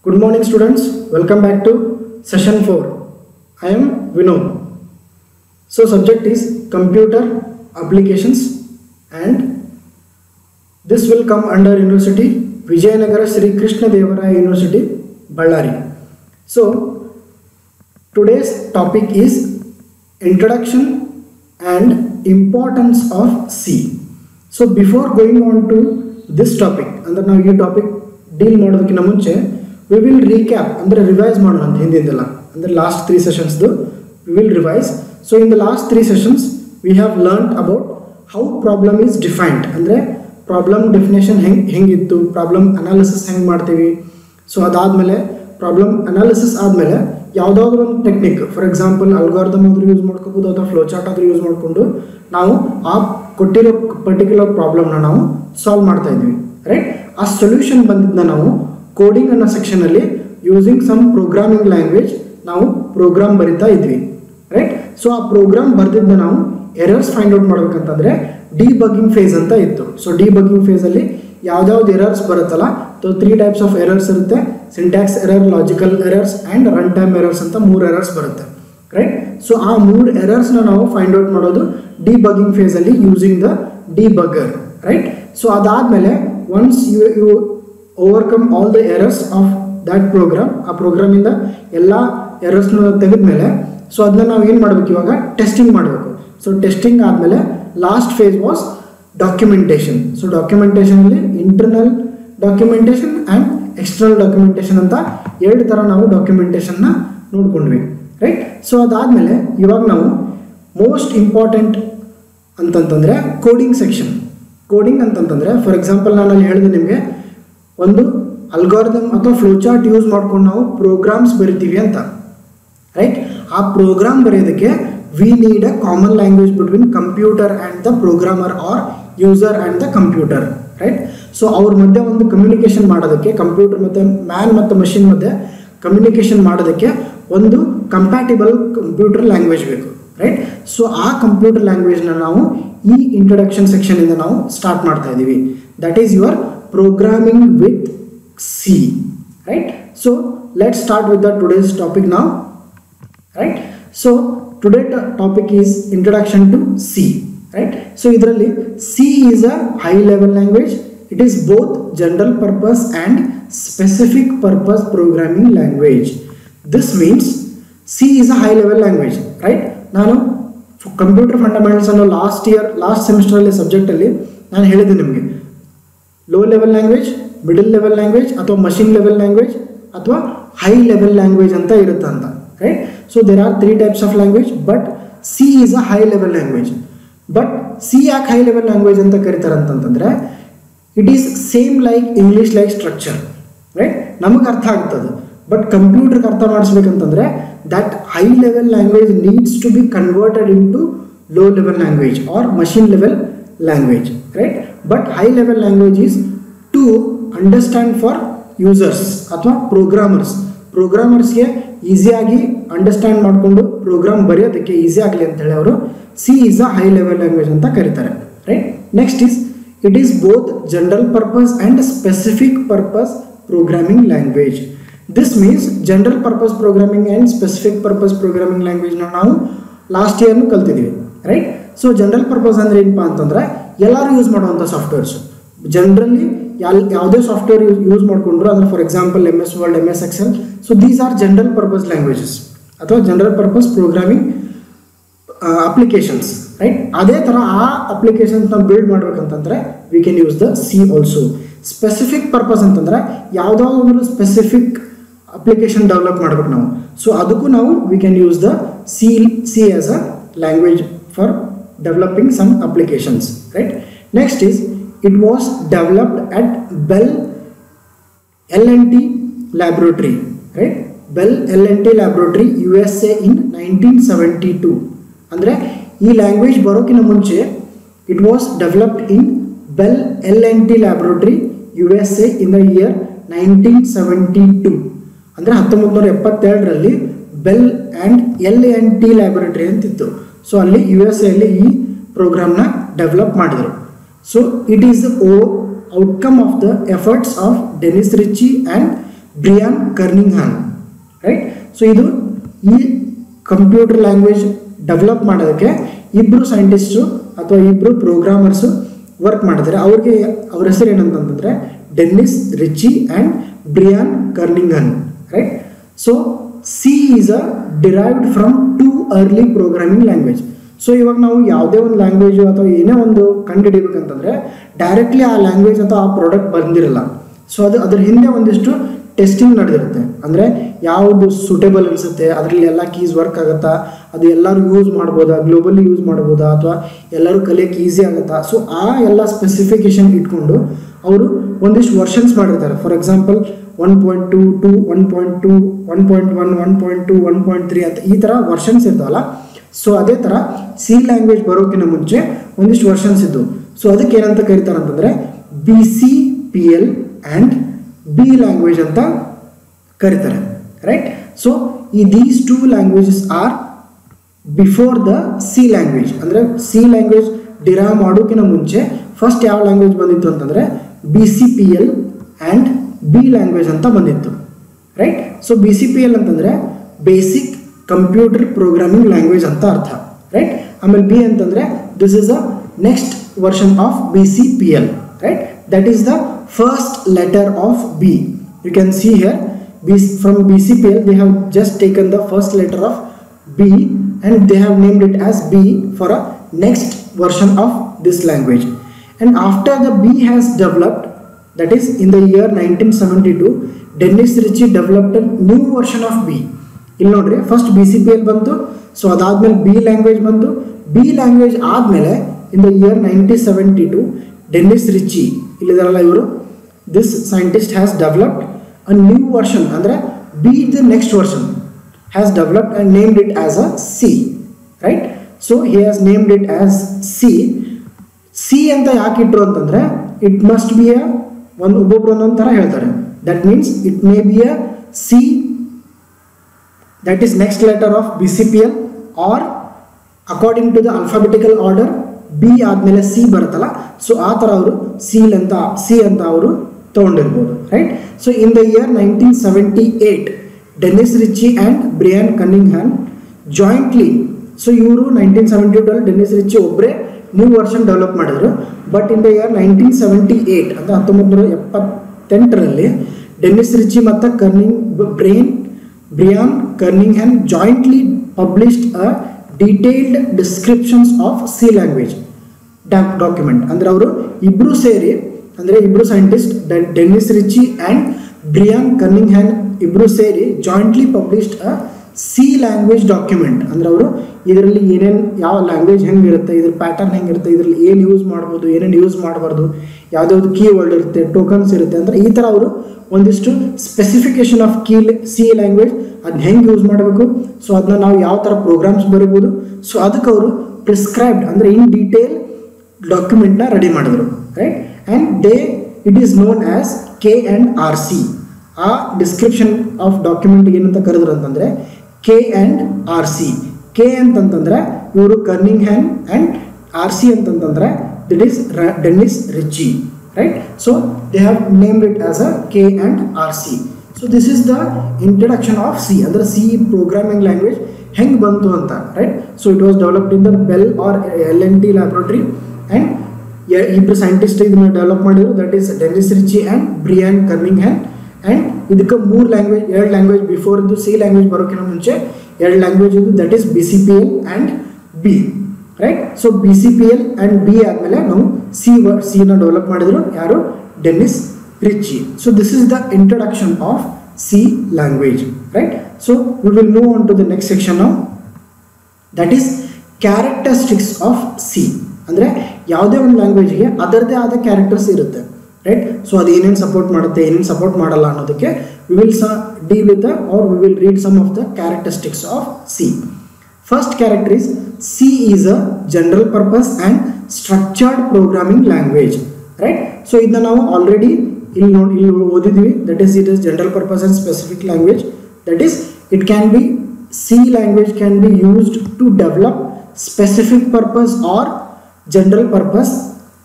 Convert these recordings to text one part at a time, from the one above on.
Good morning, students. Welcome back to session 4. I am Vinod. So, subject is computer applications, and this will come under University Vijayanagara Sri Krishna Devaraya University, Ballari. So, today's topic is introduction and importance of C. So before going on to this topic ಅಂದ್ರೆ ನಾವು ಈ topic deal ಮಾಡೋದಕ್ಕಿಂತ ಮುಂಚೆ we will recap ಅಂದರೆ revise ಮಾಡೋಣ ಅಂತ ಹಿಂದಿಂದೆಲ್ಲ ಅಂದರೆ ಲಾಸ್ಟ್ ತ್ರೀ ಸೆಷನ್ಸ್ದು we will revise so in the last three sessions we have learn about how problem is defined ಅಂದರೆ ಪ್ರಾಬ್ಲಮ್ ಡೆಫಿನೇಷನ್ ಹೆಂಗೆ ಹೆಂಗಿತ್ತು ಪ್ರಾಬ್ಲಮ್ ಅನಾಲಿಸಿಸ್ ಹೆಂಗೆ ಮಾಡ್ತೀವಿ ಸೊ ಅದಾದಮೇಲೆ ಪ್ರಾಬ್ಲಮ್ ಅನಾಲಿಸಿಸ್ ಆದಮೇಲೆ ಯಾವುದಾದ್ರೂ ಒಂದು ಟೆಕ್ನಿಕ್ ಫಾರ್ ಎಕ್ಸಾಂಪಲ್ ಅಲ್ಗಾರ್ದಮ್ ಆದರೂ ಯೂಸ್ ಮಾಡ್ಕೋಬೋದು ಅಥವಾ ಫ್ಲೋ ಚಾರ್ಟ್ ಆದರೂ ಯೂಸ್ ಮಾಡಿಕೊಂಡು ನಾವು ಆ ಕೊಟ್ಟಿರೋ ಪರ್ಟಿಕ್ಯುಲರ್ ಪ್ರಾಬ್ಲಮ್ನ ನಾವು ಸಾಲ್ವ್ ಮಾಡ್ತಾ ಇದ್ವಿ ರೈಟ್ ಆ ಸೊಲ್ಯೂಷನ್ ಬಂದಿದ್ದನ್ನ ನಾವು ಕೋಡಿಂಗ್ ಅನ್ನೋ ಸೆಕ್ಷನಲ್ಲಿ ಯೂಸಿಂಗ್ ಸಮ್ ಪ್ರೋಗ್ರಾಮಿಂಗ್ ಲ್ಯಾಂಗ್ವೇಜ್ ನಾವು ಪ್ರೋಗ್ರಾಮ್ ಬರಿತಾ ಇದ್ವಿ ರೈಟ್ ಸೊ ಆ ಪ್ರೋಗ್ರಾಮ್ ಬರ್ದಿದ್ದನ್ನ ನಾವು ಎರರ್ಸ್ ಫೈಂಡ್ ಔಟ್ ಮಾಡ್ಬೇಕಂತಂದ್ರೆ ಡಿ ಬಗ್ಗಿಂಗ್ ಫೇಸ್ ಅಂತ ಇತ್ತು ಸೊ ಡಿ ಬಗ್ಗಿಂಗ್ ಫೇಸಲ್ಲಿ ಯಾವ್ದಾವ್ದು ಎರರ್ಸ್ ಬರುತ್ತಲ್ಲ so three types of errors ಇರುತ್ತೆ syntax error logical errors and run time errors ಅಂತ ಮೂರು ಎರರ್ಸ್ ಬರುತ್ತೆ ರೈಟ್ ಸೊ ಆ ಮೂರು ಎರರ್ಸ್ನ ನಾವು ಫೈಂಡ್ ಔಟ್ ಮಾಡೋದು ಡಿ ಬಗ್ಗಿಂಗ್ ಫೇಸಲ್ಲಿ using the debugger right so ಅದಾದಮೇಲೆ once you you overcome all the errors of that program ಆ ಪ್ರೋಗ್ರಾಮಿಂದ ಎಲ್ಲ ಎರರ್ಸ್ನ ತೆಗೆದ್ಮೇಲೆ ಸೊ ಅದನ್ನ ನಾವು ಏನು ಮಾಡಬೇಕು ಇವಾಗ ಟೆಸ್ಟಿಂಗ್ ಮಾಡಬೇಕು ಸೊ ಟೆಸ್ಟಿಂಗ್ ಆದಮೇಲೆ last phase was documentation so ಡಾಕ್ಯುಮೆಂಟೇಷನಲ್ಲಿ internal documentation and external documentation ಅಂತ ಎರಡು ಥರ ನಾವು ಡಾಕ್ಯುಮೆಂಟೇಷನ್ನ ನೋಡ್ಕೊಂಡ್ವಿ ರೈಟ್ ಸೊ ಅದಾದಮೇಲೆ ಇವಾಗ ನಾವು ಮೋಸ್ಟ್ ಇಂಪಾರ್ಟೆಂಟ್ ಅಂತಂತಂದರೆ ಕೋಡಿಂಗ್ ಸೆಕ್ಷನ್ ಕೋಡಿಂಗ್ ಅಂತಂತಂದರೆ ಫಾರ್ ಎಕ್ಸಾಂಪಲ್ ನಾನು ಅಲ್ಲಿ ಹೇಳಿದೆ ನಿಮಗೆ ಒಂದು ಅಲ್ಗಾರಿದಮ್ ಅಥವಾ ಫ್ಲೋಚಾರ್ಟ್ ಯೂಸ್ ಮಾಡ್ಕೊಂಡು ನಾವು ಪ್ರೋಗ್ರಾಮ್ಸ್ ಬರಿತೀವಿ ಅಂತ ರೈಟ್ ಆ ಪ್ರೋಗ್ರಾಮ್ ಬರೆಯೋದಕ್ಕೆ we need a common language between computer and the programmer or user and the computer right so ಅವ್ರ ಮಧ್ಯೆ ಒಂದು ಕಮ್ಯುನಿಕೇಷನ್ ಮಾಡೋದಕ್ಕೆ ಕಂಪ್ಯೂಟರ್ ಮತ್ತು ಮ್ಯಾನ್ ಮತ್ತು ಮಷಿನ್ ಮಧ್ಯೆ ಕಮ್ಯುನಿಕೇಷನ್ ಮಾಡೋದಕ್ಕೆ ಒಂದು ಕಂಪ್ಯಾಟಿಬಲ್ ಕಂಪ್ಯೂಟರ್ ಲ್ಯಾಂಗ್ವೇಜ್ ಬೇಕು ರೈಟ್ ಸೊ ಆ ಕಂಪ್ಯೂಟರ್ ಲ್ಯಾಂಗ್ವೇಜ್ನ ನಾವು ಈ ಇಂಟ್ರಡಕ್ಷನ್ ಸೆಕ್ಷನಿಂದ ನಾವು ಸ್ಟಾರ್ಟ್ ಮಾಡ್ತಾ ಇದ್ದೀವಿ that is your programming with C right so let start with the today's topic ನಾವು right so today topic is introduction to C right so ಇದರಲ್ಲಿ C is a high level language it is both general purpose and specific purpose programming language this means C is a high level language right ನಾನು computer fundamentals ಅನ್ನೋ last year last ಸೆಮಿಸ್ಟರಲ್ಲಿ ಸಬ್ಜೆಕ್ಟಲ್ಲಿ ನಾನು ಹೇಳಿದ್ದೆ ನಿಮಗೆ low level language middle level language ಅಥವಾ machine level language ಅಥವಾ high level language ಅಂತ ಇರುತ್ತೆ ಅಂತ right so there are three types of language but C is a high level language but C ಯಾಕೆ ಹೈ ಲೆವೆಲ್ ಲ್ಯಾಂಗ್ವೇಜ್ ಅಂತ ಕರೀತಾರೆ ಅಂತಂತಂದರೆ it is same like English like structure right ನಮಗೆ ಅರ್ಥ ಆಗ್ತದೆ ಬಟ್ ಕಂಪ್ಯೂಟರ್ಗೆ ಅರ್ಥ ಮಾಡಿಸ್ಬೇಕಂತಂದ್ರೆ that high level language needs to be converted into low level language or machine level language right but high level language is to understand for users ಅಥವಾ programmers ಪ್ರೋಗ್ರಾಮರ್ಸ್ಗೆ ಈಸಿಯಾಗಿ understand ಮಾಡಿಕೊಂಡು program ಬರೆಯೋದಕ್ಕೆ easy ಆಗಲಿ ಅಂತೇಳಿ ಅವರು C is a high level language ಅಂತ ಕರೀತಾರೆ right next is it is both general purpose and specific purpose programming language this means general purpose programming and specific purpose programming ಲ್ಯಾಂಗ್ವೇಜ್ನ ನಾವು last ಇಯರ್ನು ಕಲ್ತಿದ್ದೀವಿ right so general purpose ಅಂದರೆ ಏನಪ್ಪ ಅಂತಂದರೆ ಎಲ್ಲರೂ use ಮಾಡುವಂಥ ಸಾಫ್ಟ್ವೇರ್ಸು generally ಯಾಲ್ ಯಾವುದೇ ಸಾಫ್ಟ್ವೇರ್ ಯೂಸ್ ಯೂಸ್ ಮಾಡಿಕೊಂಡ್ರು ಅಂದರೆ for example M S Word M S Excel so these are general purpose languages ಅಥವಾ general purpose programming applications right ಅದೇ ಥರ ಆ ಅಪ್ಲಿಕೇಶನ್ಸ್ನ ಬಿಲ್ಡ್ ಮಾಡ್ಬೇಕಂತಂದ್ರೆ we can use the C also specific purpose ಅಂತಂದ್ರೆ ಯಾವುದಾದ್ರು ಒಂದು ಸ್ಪೆಸಿಫಿಕ್ ಅಪ್ಲಿಕೇಶನ್ ಡೆವಲಪ್ ಮಾಡ್ಬೇಕು ನಾವು ಸೊ ಅದಕ್ಕೂ ನಾವು we can use the C C as a language for developing some applications right next is it was developed at Bell L N T laboratory right Bell L N T laboratory U S A in nineteen seventy two ಅಂದರೆ ಈ language ಬರೋಕ್ಕಿಂತ ಮುಂಚೆ it was developed in Bell L N T laboratory U S A in the year nineteen seventy two ಅಂದರೆ ಹತ್ತೊಂಬತ್ತು ನೂರ ಎಪ್ಪತ್ತೆರಡರಲ್ಲಿ bell and L N T laboratory ಅಂತಿತ್ತು so ಅಲ್ಲಿ ಯು ಎಸ್ ಎಲ್ಲಿ ಈ ಪ್ರೋಗ್ರಾಮ್ನ ಡೆವಲಪ್ ಮಾಡಿದರು so it is uh outcome of the efforts of Dennis Ritchie and Brian Kernighan right so ಇದು ಈ ಕಂಪ್ಯೂಟರ್ ಲ್ಯಾಂಗ್ವೇಜ್ ಡೆವಲಪ್ ಮಾಡೋದಕ್ಕೆ ಇಬ್ಬರು ಸೈಂಟಿಸ್ಟು ಅಥವಾ ಇಬ್ಬರು ಪ್ರೋಗ್ರಾಮರ್ಸು ವರ್ಕ್ ಮಾಡಿದ್ದಾರೆ ಅವ್ರಿಗೆ ಅವ್ರ ಹೆಸರು ಏನಂತಂತಂದರೆ Dennis Ritchie and Brian Kernighan right so C is a derived from to early programming language so ಇವಾಗ ನಾವು ಯಾವುದೇ ಒಂದು ಲ್ಯಾಂಗ್ವೇಜು ಅಥವಾ ಏನೇ ಒಂದು ಕಂಡುಹಿಡಿಬೇಕಂತಂದರೆ ಡೈರೆಕ್ಟ್ಲಿ ಆ ಲ್ಯಾಂಗ್ವೇಜ್ ಅಥವಾ ಆ ಪ್ರಾಡಕ್ಟ್ ಬಂದಿರಲ್ಲ ಸೊ ಅದು ಅದ್ರ ಹಿಂದೆ ಒಂದಿಷ್ಟು ಟೆಸ್ಟಿಂಗ್ ನಡೆದಿರುತ್ತೆ ಅಂದರೆ ಯಾವುದು ಸೂಟೇಬಲ್ ಅನಿಸುತ್ತೆ ಅದರಲ್ಲಿ ಎಲ್ಲ ಕೀಸ್ ವರ್ಕ್ ಆಗುತ್ತಾ ಅದು ಎಲ್ಲರೂ ಯೂಸ್ ಮಾಡ್ಬೋದಾ ಗ್ಲೋಬಲಿ ಯೂಸ್ ಮಾಡ್ಬೋದಾ ಅಥವಾ ಎಲ್ಲರೂ ಕಲಿಯೋಕ್ಕೆ ಈಸಿ ಆಗುತ್ತಾ ಸೊ ಆ ಎಲ್ಲ ಸ್ಪೆಸಿಫಿಕೇಶನ್ ಇಟ್ಕೊಂಡು ಅವರು ಒಂದಿಷ್ಟು ವರ್ಷನ್ಸ್ ಮಾಡಿರ್ತಾರೆ for example one point two two one point two one point one one point two one point three ಅಂತ ಈ ಥರ ವರ್ಷನ್ಸ್ ಇರ್ತಾವಲ್ಲ ಸೊ ಅದೇ ಥರ ಸಿ ಲ್ಯಾಂಗ್ವೇಜ್ ಬರೋಕ್ಕಿಂತ ಮುಂಚೆ ಒಂದಿಷ್ಟು ವರ್ಷನ್ಸ್ ಇದ್ದು ಸೊ ಅದಕ್ಕೆ ಏನಂತ ಕರೀತಾರೆ ಅಂತಂದರೆ B C P L and B language ಅಂತ ಕರೀತಾರೆ ರೈಟ್ ಸೊ ಈ these two languages are before the C language ಅಂದರೆ ಸಿ ಲ್ಯಾಂಗ್ವೇಜ್ ಡಿರೈವ್ ಮಾಡೋಕ್ಕಿಂತ ಮುಂಚೆ ಫಸ್ಟ್ ಯಾವ ಲ್ಯಾಂಗ್ವೇಜ್ ಬಂದಿತ್ತು ಅಂತಂದರೆ B C P L and B language ಅಂತ ಬಂದಿತ್ತು right so B C P L ಅಂತಂದರೆ ಬೇಸಿಕ್ ಕಂಪ್ಯೂಟರ್ ಪ್ರೋಗ್ರಾಮಿಂಗ್ ಲ್ಯಾಂಗ್ವೇಜ್ ಅಂತ ಅರ್ಥ ರೈಟ್ ಆಮೇಲೆ ಬಿ ಅಂತಂದರೆ this is a next version of B C P L right that is the first letter of B you can see here B from B C P L they have just taken the first letter of B and they have named it as B for a next version of this language. And after the B has developed, that is in the year 1972, Dennis Ritchie developed a new version of B. ಇಲ್ಲಿ ನೋಡ್ರಿ first B C P L ಬಂತು so ಅದಾದ್ಮೇಲೆ B language ಬಂತು B language ಆದಮೇಲೆ in the year nineteen seventy two Dennis Ritchie ಇಲ್ಲಿದಾರಲ್ಲ ಇವರು this scientist has developed a new version ಅಂದರೆ B the next version has developed and named it as a C, right? So he has named it as C. C ಅಂತ ಯಾಕೆ ಇಟ್ರು ಅಂತಂದ್ರೆ it must be ಅ ಒಂದು ಒಬ್ಬೊಬ್ರು ಒಂದೊಂದು ಥರ ಹೇಳ್ತಾರೆ that means it may be a C that is next letter of B C P L or according to the alphabetical order B ಆದಮೇಲೆ ಸಿ ಬರುತ್ತಲ್ಲ ಸೊ ಆ ಥರ ಅವರು ಸೀಲ್ ಅಂತ ಸಿ ಅಂತ ಅವರು ತೊಗೊಂಡಿರ್ಬೋದು right so in the year nineteen seventy eight Dennis Ritchie and Brian Kernighan jointly so ಇವರು nineteen seventy two Dennis Ritchie ಒಬ್ಬರೇ ನ್ಯೂ ವರ್ಷನ್ ಡೆವಲಪ್ ಮಾಡಿದ್ರು but in the year nineteen seventy eight ಅಂದರೆ ಹತ್ತೊಂಬತ್ತು ನೂರ ಎಪ್ಪತ್ತೆಂಟರಲ್ಲಿ Dennis Ritchie ಮತ್ತು Kernighan Brian Brian Kernighan jointly published a detailed descriptions of C language doc document ಅಂದರೆ ಅವರು ಇಬ್ಬರು ಸೇರಿ ಅಂದರೆ ಇಬ್ಬರು scientist Dennis Ritchie and Brian Kernighan ಇಬ್ಬರು ಸೇರಿ jointly published a C language document ಅಂದರೆ ಅವರು ಇದರಲ್ಲಿ ಏನೇನು ಯಾವ ಲ್ಯಾಂಗ್ವೇಜ್ ಹೆಂಗಿರುತ್ತೆ ಇದ್ರ ಪ್ಯಾಟರ್ನ್ ಹೆಂಗಿರುತ್ತೆ ಇದರಲ್ಲಿ ಏನು ಯೂಸ್ ಮಾಡ್ಬೋದು ಏನೇನು ಯೂಸ್ ಮಾಡಬಾರ್ದು ಯಾವುದ್ಯಾವ್ದು ಕೀ ವರ್ಡ್ ಇರುತ್ತೆ ಟೋಕನ್ಸ್ ಇರುತ್ತೆ ಅಂದರೆ ಈ ಥರ ಅವರು ಒಂದಿಷ್ಟು specification of key C language ಅದನ್ನ ಹೆಂಗೆ ಯೂಸ್ ಮಾಡಬೇಕು ಸೊ ಅದನ್ನ ನಾವು ಯಾವ ಥರ ಪ್ರೋಗ್ರಾಮ್ಸ್ ಬರಿಬೋದು ಸೊ ಅದಕ್ಕೆ ಅವರು ಪ್ರಿಸ್ಕ್ರೈಬ್ಡ್ ಅಂದರೆ ಇನ್ ಡೀಟೇಲ್ ಡಾಕ್ಯುಮೆಂಟ್ನ ರೆಡಿ ಮಾಡಿದ್ರು right and they it is known as K and R C ಆ ಡಿಸ್ಕ್ರಿಪ್ಷನ್ ಆಫ್ ಡಾಕ್ಯುಮೆಂಟ್ ಏನಂತ ಕರೆದ್ರು ಅಂತಂದರೆ K and R C K ಅಂತಂತಂದರೆ ಇವರು Kernighan and R C ಅಂತಂತಂದರೆ that is Dennis Ritchie right so they have named it as a K and R C so this is the introduction of C ಅಂದರೆ C programming language ಹೆಂಗೆ ಬಂತು ಅಂತ right so it was developed in the Bell R L N T laboratory and ಇಬ್ಬರು scientist ಇದನ್ನ develop ಮಾಡಿದ್ರು that is Dennis Ritchie and Brian Kernighan and ಇದಕ್ಕೆ ಮೂರು language ಎರಡು ಲ್ಯಾಂಗ್ವೇಜ್ ಬಿಫೋರ್ ಇದು ಸಿ ಲ್ಯಾಂಗ್ವೇಜ್ ಬರೋಕ್ಕಿಂತ ಮುಂಚೆ ಎರಡು ಲ್ಯಾಂಗ್ವೇಜ್ ಇದು that is B C P L and B right so B C P L and B ಆದಮೇಲೆ ನಾವು ಸಿ ವ ಸಿನ ಡೆವಲಪ್ ಮಾಡಿದ್ರು ಯಾರು Dennis Ritchie so this is the introduction of C language right so we will move on to the next section ನಾವು that is characteristics of C ಅಂದರೆ ಯಾವುದೇ ಒಂದು ಲ್ಯಾಂಗ್ವೇಜ್ಗೆ ಅದರದೇ ಆದ ಕ್ಯಾರೆಕ್ಟರ್ಸ್ ಇರುತ್ತೆ ರೈಟ್ ಸೊ ಅದು ಏನೇನು ಸಪೋರ್ಟ್ ಮಾಡುತ್ತೆ ಏನೇನು ಸಪೋರ್ಟ್ ಮಾಡಲ್ಲ ಅನ್ನೋದಕ್ಕೆ ವಿ ವಿಲ್ ಸ deal with the are we will read some of the characteristics of C first character is C is a general purpose and structured programming language right so ಇದನ್ನ ನಾವು already ಇಲ್ಲಿ ನೋಡಿ ಇಲ್ಲಿ ಓದಿದ್ವಿ that is it is general purpose and specific language that is it can be C language can be used to develop specific purpose or general purpose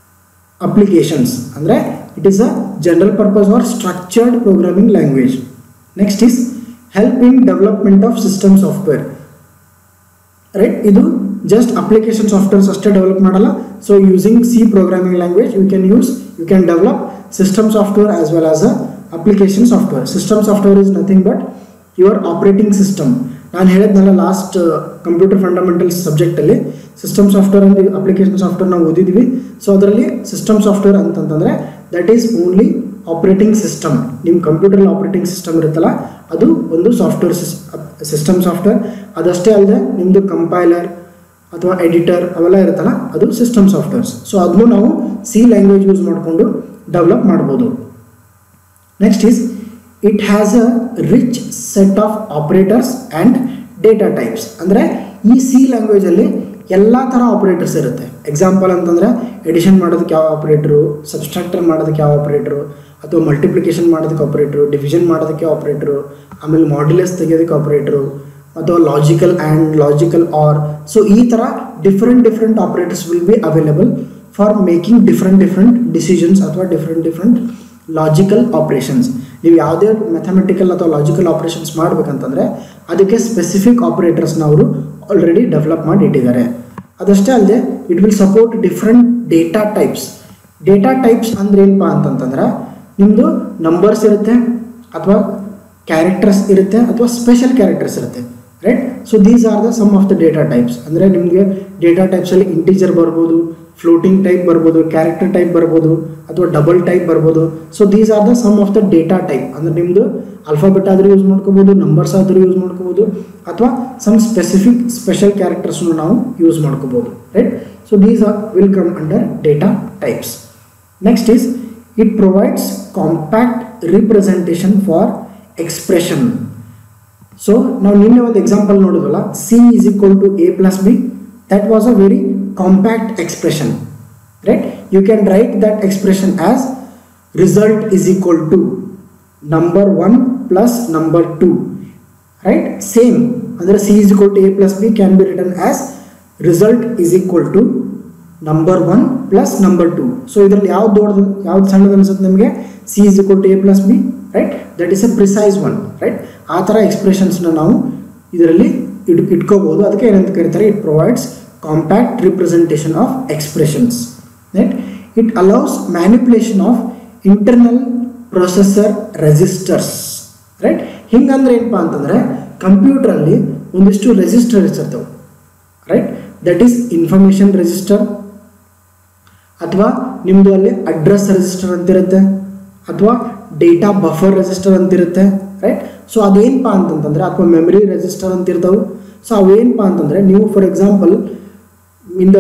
applications ಅಂದರೆ it is a general purpose or structured programming language next is help in development of system software right ಇದು just application softwares ಅಷ್ಟೇ develop ಮಾಡಲ್ಲ so using C programming language you can use you can develop system software as well as a application software system software is nothing but your operating system ನಾನು ಹೇಳಿದ್ನಲ್ಲ last computer fundamentals ಸಬ್ಜೆಕ್ಟಲ್ಲಿ system software and application software ನಾವು ಓದಿದ್ವಿ so ಅದರಲ್ಲಿ system software ಅಂತಂತಂದರೆ that is only operating system ನಿಮ್ಮ computer operating system ಇರುತ್ತಲ್ಲ ಅದು ಒಂದು ಸಾಫ್ಟ್ವೇರ್ ಸಿಸ್ಟಮ್ ಸಾಫ್ಟ್ವೇರ್ ಅದಷ್ಟೇ ಅಲ್ಲದೆ ನಿಮ್ಮದು ಕಂಪೈಲರ್ ಅಥವಾ ಎಡಿಟರ್ ಅವೆಲ್ಲ ಇರುತ್ತಲ್ಲ ಅದು ಸಿಸ್ಟಮ್ ಸಾಫ್ಟ್ವೇರ್ಸ್ ಸೊ ಅದನ್ನು ನಾವು ಸಿ ಲ್ಯಾಂಗ್ವೇಜ್ ಯೂಸ್ ಮಾಡಿಕೊಂಡು ಡೆವಲಪ್ ಮಾಡ್ಬೋದು next is it has a rich set of operators and data types ಅಂದರೆ ಈ ಸಿ ಲ್ಯಾಂಗ್ವೇಜಲ್ಲಿ ಎಲ್ಲ ಥರ ಆಪರೇಟರ್ಸ್ ಇರುತ್ತೆ ಎಕ್ಸಾಂಪಲ್ ಅಂತಂದರೆ ಎಡಿಷನ್ ಮಾಡೋದಕ್ಕೆ ಯಾವ ಆಪರೇಟ್ರು ಸಬ್ಸ್ಟ್ರಾಕ್ಟರ್ ಮಾಡೋದಕ್ಕೆ ಯಾವ ಆಪರೇಟ್ರು ಅಥವಾ ಮಲ್ಟಿಪ್ಲಿಕೇಶನ್ ಮಾಡೋದಕ್ಕೆ ಆಪರೇಟ್ರು ಡಿವಿಷನ್ ಮಾಡೋದಕ್ಕೆ ಆಪರೇಟ್ರು ಆಮೇಲೆ ಮಾಡ್ಯುಲಸ್ ತೆಗೆಯೋದಕ್ಕೆ ಆಪರೇಟ್ರು ಅಥವಾ logical and logical or so ಈ ಥರ different different operators will be available for making different different decisions ಅಥವಾ ಡಿಫ್ರೆಂಟ್ ಡಿಫ್ರೆಂಟ್ ಲಾಜಿಕಲ್ ಆಪ್ರೇಷನ್ಸ್ ನೀವು ಯಾವುದೇ ಮ್ಯಾಥಮೆಟಿಕಲ್ ಅಥವಾ ಲಾಜಿಕಲ್ ಆಪ್ರೇಷನ್ಸ್ ಮಾಡಬೇಕಂತಂದರೆ ಅದಕ್ಕೆ ಸ್ಪೆಸಿಫಿಕ್ ಆಪ್ರೇಟರ್ಸ್ನ ಅವರು ಆಲ್ರೆಡಿ ಡೆವಲಪ್ ಮಾಡಿ ಇಟ್ಟಿದ್ದಾರೆ ಅದಷ್ಟೇ ಅಲ್ಲದೆ it will support different data types data types ಅಂದ್ರೆ ಏನಪ್ಪ ಅಂತಂತಂದ್ರೆ ನಿಮ್ಮದು ನಂಬರ್ಸ್ ಇರುತ್ತೆ ಅಥವಾ ಕ್ಯಾರೆಕ್ಟರ್ಸ್ ಇರುತ್ತೆ ಅಥವಾ ಸ್ಪೆಷಲ್ ಕ್ಯಾರೆಕ್ಟರ್ಸ್ ಇರುತ್ತೆ right so these are the some of the data types ಅಂದರೆ ನಿಮಗೆ ಡೇಟಾ ಟೈಪ್ಸಲ್ಲಿ ಇಂಟೀಜರ್ ಬರ್ಬೋದು ಫ್ಲೋಟಿಂಗ್ ಟೈಪ್ ಬರ್ಬೋದು ಕ್ಯಾರೆಕ್ಟರ್ ಟೈಪ್ ಬರ್ಬೋದು ಅಥವಾ ಡಬಲ್ ಟೈಪ್ ಬರ್ಬೋದು so these are the some of the data type ಅಂದರೆ ನಿಮ್ಮದು ಅಲ್ಫಾಬೆಟ್ ಆದರೂ ಯೂಸ್ ಮಾಡ್ಕೋಬೋದು ನಂಬರ್ಸ್ ಆದರೂ ಯೂಸ್ ಮಾಡ್ಕೋಬೋದು ಅಥವಾ ಸಮ್ ಸ್ಪೆಸಿಫಿಕ್ ಸ್ಪೆಷಲ್ ಕ್ಯಾರೆಕ್ಟರ್ಸ್ನು ನಾವು ಯೂಸ್ ಮಾಡ್ಕೋಬೋದು right so these are will come under data types next is it provides compact representation for expression so ನಾವು ನಿನ್ನೆ ಒಂದು ಎಕ್ಸಾಂಪಲ್ ನೋಡಿದ್ವಲ್ಲ C is equal to A plus B that was a very compact expression right you can write that expression as result is equal to number one plus number two right same ಅಂದರೆ C is equal to A plus B can be return as result is equal to number one plus number two so ಇದರಲ್ಲಿ ಯಾವ್ದು ದೊಡ್ಡದು ಯಾವ್ದು ಸಣ್ಣದು ಅನ್ಸುತ್ತೆ ನಿಮಗೆ C is equal to A plus B right that is a precise one right ಆ ಥರ ಎಕ್ಸ್ಪ್ರೆಷನ್ಸ್ನ ನಾವು ಇದರಲ್ಲಿ ಇಡ್ ಇಟ್ಕೋಬೋದು ಅದಕ್ಕೆ ಏನಂತ ಕರೀತಾರೆ it provides compact representation of expressions right it allows manipulation of internal processor resistors right ಹಿಂಗಂದ್ರೆ ಏನಪ್ಪ ಅಂತಂದರೆ ಕಂಪ್ಯೂಟ್ರಲ್ಲಿ ಒಂದಿಷ್ಟು ರೆಸಿಸ್ಟರ್ಸ್ ಇರ್ತವೆ right that is information register ಅಥವಾ ನಿಮ್ಮದು ಅಲ್ಲಿ ಅಡ್ರೆಸ್ ರೆಜಿಸ್ಟರ್ ಅಂತಿರುತ್ತೆ ಅಥವಾ ಡೇಟಾ ಬಫರ್ ರೆಜಿಸ್ಟರ್ ಅಂತಿರುತ್ತೆ ರೈಟ್ ಸೊ ಅದೇನಪ್ಪ ಅಂತಂತಂದರೆ ಅಥವಾ ಮೆಮರಿ ರೆಜಿಸ್ಟರ್ ಅಂತಿರ್ತಾವೆ ಸೊ ಅವೇನಪ್ಪ ಅಂತಂದರೆ ನೀವು ಫಾರ್ ಎಕ್ಸಾಂಪಲ್ ಇಂದ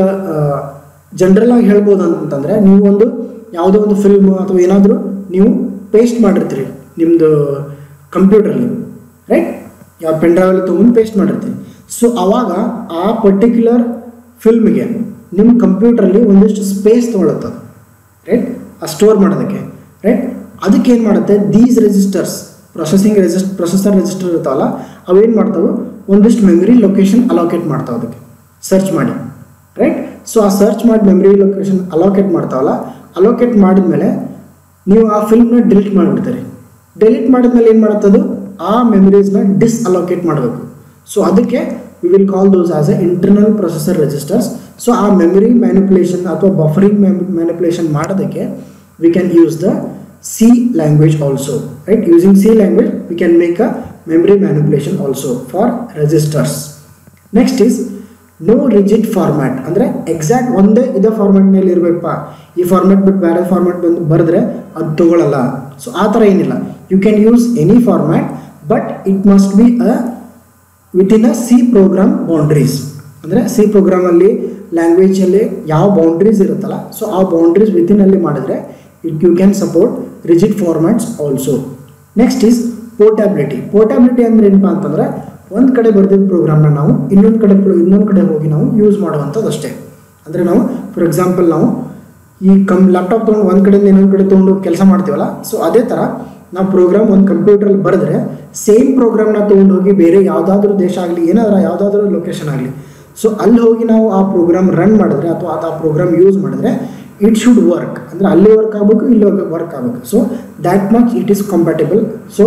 ಜನರಲ್ ಆಗಿ ಹೇಳ್ಬೋದು ಅಂತಂತಂದರೆ ನೀವು ಒಂದು ಯಾವುದೋ ಒಂದು ಫಿಲ್ಮ್ ಅಥವಾ ಏನಾದರೂ ನೀವು ಪೇಸ್ಟ್ ಮಾಡಿರ್ತೀರಿ ನಿಮ್ಮದು ಕಂಪ್ಯೂಟ್ರಲ್ಲಿ ರೈಟ್ ಯಾವ ಪೆನ್ ಡ್ರೈವಲ್ಲಿ ತೊಗೊಂಡು ಪೇಸ್ಟ್ ಮಾಡಿರ್ತೀರಿ ಸೊ ಆವಾಗ ಆ ಪರ್ಟಿಕ್ಯುಲರ್ ಫಿಲ್ಮ್ಗೆ ನಿಮ್ಮ ಕಂಪ್ಯೂಟ್ರಲ್ಲಿ ಒಂದಿಷ್ಟು ಸ್ಪೇಸ್ ತೊಗೊಳುತ್ತೆ ರೈಟ್ ಆ ಸ್ಟೋರ್ ಮಾಡೋದಕ್ಕೆ ರೈಟ್ ಅದಕ್ಕೆ ಏನು ಮಾಡುತ್ತೆ ದೀಸ್ ರೆಜಿಸ್ಟರ್ಸ್ ಪ್ರೊಸೆಸಿಂಗ್ ರೆಜಿಸ್ ಪ್ರೊಸೆಸರ್ ರೆಜಿಸ್ಟರ್ ಇರ್ತಾವಲ್ಲ ಅವೇನು ಮಾಡ್ತಾವೆ ಒಂದಿಷ್ಟು ಮೆಮರಿ ಲೊಕೇಶನ್ ಅಲೋಕೇಟ್ ಮಾಡ್ತಾವೆ ಅದಕ್ಕೆ ಸರ್ಚ್ ಮಾಡಿ ರೈಟ್ ಸೊ ಆ ಸರ್ಚ್ ಮಾಡಿ ಮೆಮರಿ ಲೊಕೇಶನ್ ಅಲೋಕೇಟ್ ಮಾಡ್ತಾವಲ್ಲ ಅಲೋಕೇಟ್ ಮಾಡಿದ್ಮೇಲೆ ನೀವು ಆ ಫಿಲ್ಮ್ನ ಡಿಲೀಟ್ ಮಾಡಿಬಿಡ್ತೀರಿ ಡಿಲೀಟ್ ಮಾಡಿದ್ಮೇಲೆ ಏನು ಮಾಡುತ್ತದು ಆ ಮೆಮರೀಸ್ನ ಡಿಸ್ ಅಲೋಕೇಟ್ ಮಾಡಬೇಕು ಸೊ ಅದಕ್ಕೆ we will call those as a internal processor registers so ಆ ಮೆಮರಿ ಮ್ಯಾನಿಪುಲೇಷನ್ ಅಥವಾ ಬಫರಿಂಗ್ ಮ್ಯಾನಿಪುಲೇಷನ್ ಮಾಡೋದಕ್ಕೆ we can use the C language also right using C language we can make a memory manipulation also for registers next is no rigid format ಅಂದರೆ exact ಒಂದೇ ಇದೇ ಫಾರ್ಮ್ಯಾಟ್ನಲ್ಲಿ ಇರಬೇಕಪ್ಪ ಈ format ಬಿಟ್ಟು ಬೇರೆ format ಬಂದು ಬರೆದ್ರೆ ಅದು ತಗೊಳ್ಳಲ್ಲ ಸೊ ಆ ಥರ ಏನಿಲ್ಲ you can use any format but it must be a within a C program boundaries ಅಂದರೆ ಸಿ ಪ್ರೋಗ್ರಾಮಲ್ಲಿ ಲ್ಯಾಂಗ್ವೇಜಲ್ಲಿ ಯಾವ ಬೌಂಡ್ರೀಸ್ ಇರುತ್ತಲ್ಲ ಸೊ ಆ ಬೌಂಡ್ರೀಸ್ ವಿತಿನಲ್ಲಿ ಮಾಡಿದ್ರೆ it you can support rigid formats also next is portability portability ಅಂದ್ರೆ ಏನಪ್ಪ ಅಂತಂದರೆ ಒಂದು ಕಡೆ ಬರೆದಿದ್ದ ಪ್ರೋಗ್ರಾಮ್ನ ನಾವು ಇನ್ನೊಂದು ಕಡೆ ಇನ್ನೊಂದು ಕಡೆ ಹೋಗಿ ನಾವು ಯೂಸ್ ಮಾಡುವಂಥದ್ದು ಅಷ್ಟೇ ಅಂದರೆ ನಾವು ಫಾರ್ ಎಕ್ಸಾಂಪಲ್ ನಾವು ಈ ಕಮ್ ಲ್ಯಾಪ್ಟಾಪ್ ತೊಗೊಂಡು ಒಂದು ಕಡೆಯಿಂದ ಇನ್ನೊಂದು ಕಡೆ ತೊಗೊಂಡು ಕೆಲಸ ಮಾಡ್ತೀವಲ್ಲ ಸೊ ಅದೇ ಥರ ನಾವು ಪ್ರೋಗ್ರಾಮ್ ಒಂದು ಕಂಪ್ಯೂಟ್ರಲ್ಲಿ ಬರೆದ್ರೆ ಸೇಮ್ ಪ್ರೋಗ್ರಾಮ್ನ ತೊಗೊಂಡು ಹೋಗಿ ಬೇರೆ ಯಾವುದಾದ್ರೂ ದೇಶ ಆಗಲಿ ಏನಾದರೂ ಯಾವುದಾದ್ರೂ ಲೊಕೇಶನ್ ಆಗಲಿ ಸೊ ಅಲ್ಲಿ ಹೋಗಿ ನಾವು ಆ ಪ್ರೋಗ್ರಾಮ್ ರನ್ ಮಾಡಿದ್ರೆ ಅಥವಾ ಆ ಪ್ರೋಗ್ರಾಮ್ ಯೂಸ್ ಮಾಡಿದ್ರೆ ಇಟ್ ಶುಡ್ ವರ್ಕ್ ಅಂದರೆ ಅಲ್ಲಿ ವರ್ಕ್ ಆಗಬೇಕು ಇಲ್ಲಿ ವರ್ಕ್ ಆಗಬೇಕು so that much it is compatible so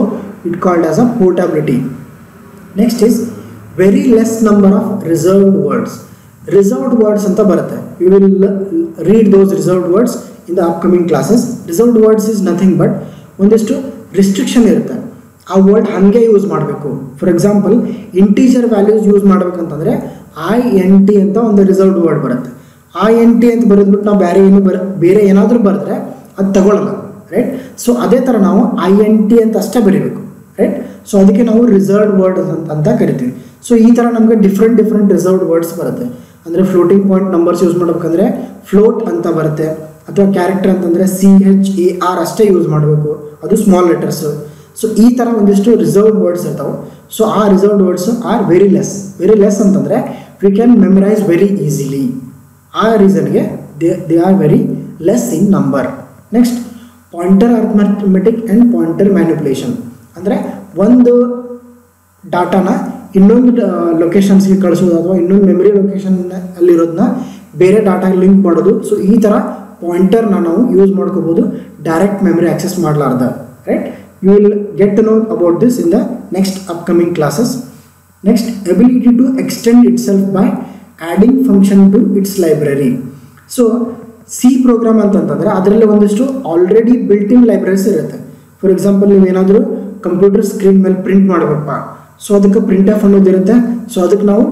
it called as a portability next is very less number of reserved words reserved words ಅಂತ ಬರುತ್ತೆ you will read those reserved words in the upcoming classes reserved words is nothing but ಒಂದಿಷ್ಟು ರಿಸ್ಟ್ರಿಕ್ಷನ್ ಇರುತ್ತೆ ಆ word ಹಾಗೆ use ಮಾಡಬೇಕು for example integer values use ಮಾಡ್ಬೇಕಂತಂದರೆ I N T ಅಂತ ಒಂದು ರಿಸರ್ವ್ಡ್ ವರ್ಡ್ ಬರುತ್ತೆ ಐ ಎನ್ ಟಿ ಅಂತ ಬರೆದ್ಬಿಟ್ಟು ನಾವು ಬೇರೆ ಏನು ಬರ ಬೇರೆ ಏನಾದರೂ ಬರೆದ್ರೆ ಅದು ತಗೊಳ್ಳಲ್ಲ ರೈಟ್ ಸೊ ಅದೇ ಥರ ನಾವು ಐ ಎನ್ ಟಿ ಅಂತ ಅಷ್ಟೇ ಬರೀಬೇಕು ರೈಟ್ ಸೊ ಅದಕ್ಕೆ ನಾವು ರಿಸರ್ವ್ಡ್ ವರ್ಡ್ ಅಂತ ಅಂತ ಕರಿತೀವಿ ಸೊ ಈ ಥರ ನಮಗೆ ಡಿಫ್ರೆಂಟ್ ಡಿಫ್ರೆಂಟ್ ರಿಸರ್ವ್ಡ್ ವರ್ಡ್ಸ್ ಬರುತ್ತೆ ಅಂದರೆ ಫ್ಲೋಟಿಂಗ್ ಪಾಯಿಂಟ್ ನಂಬರ್ಸ್ ಯೂಸ್ ಮಾಡ್ಬೇಕಂದ್ರೆ ಫ್ಲೋಟ್ ಅಂತ ಬರುತ್ತೆ ಅಥವಾ ಕ್ಯಾರೆಕ್ಟರ್ ಅಂತಂದರೆ ಸಿ ಎಚ್ ಎ ಆರ್ ಅಷ್ಟೇ ಯೂಸ್ ಮಾಡಬೇಕು ಅದು ಸ್ಮಾಲ್ ಲೆಟರ್ಸು ಸೊ ಈ ಥರ ಒಂದಿಷ್ಟು ರಿಸರ್ವ್ಡ್ ವರ್ಡ್ಸ್ ಇರ್ತಾವೆ ಸೊ ಆ reserved words are very less very less ಅಂತಂದರೆ we can memorize very easily ಆ ರೀಸನ್ಗೆ they they are very less in number next pointer arithmetic and pointer manipulation ಅಂದರೆ ಒಂದು ಡಾಟಾನ ಇನ್ನೊಂದು ಲೊಕೇಶನ್ಸ್ಗೆ ಕಳಿಸೋದು ಅಥವಾ ಇನ್ನೊಂದು ಮೆಮರಿ ಲೊಕೇಶನ್ ಅಲ್ಲಿರೋದನ್ನ ಬೇರೆ ಡಾಟಾಗೆ ಲಿಂಕ್ ಮಾಡೋದು ಸೊ ಈ ಥರ ಪಾಯಿಂಟರ್ನ ನಾವು ಯೂಸ್ ಮಾಡ್ಕೋಬೋದು ಡೈರೆಕ್ಟ್ ಮೆಮರಿ ಆಕ್ಸೆಸ್ ಮಾಡಲಾರ್ದ right you will get to know about this in the next upcoming classes next ability to extend itself by adding function to its library so C program ಅಂತಂತಂದರೆ ಅದರಲ್ಲಿ ಒಂದಿಷ್ಟು already built in libraries ಇರುತ್ತೆ for example ನೀವೇನಾದರೂ computer screen ಮೇಲೆ print ಮಾಡಬೇಕಪ್ಪ so ಅದಕ್ಕೆ print F ಅನ್ನೋದಿರುತ್ತೆ so ಅದಕ್ಕೆ ನಾವು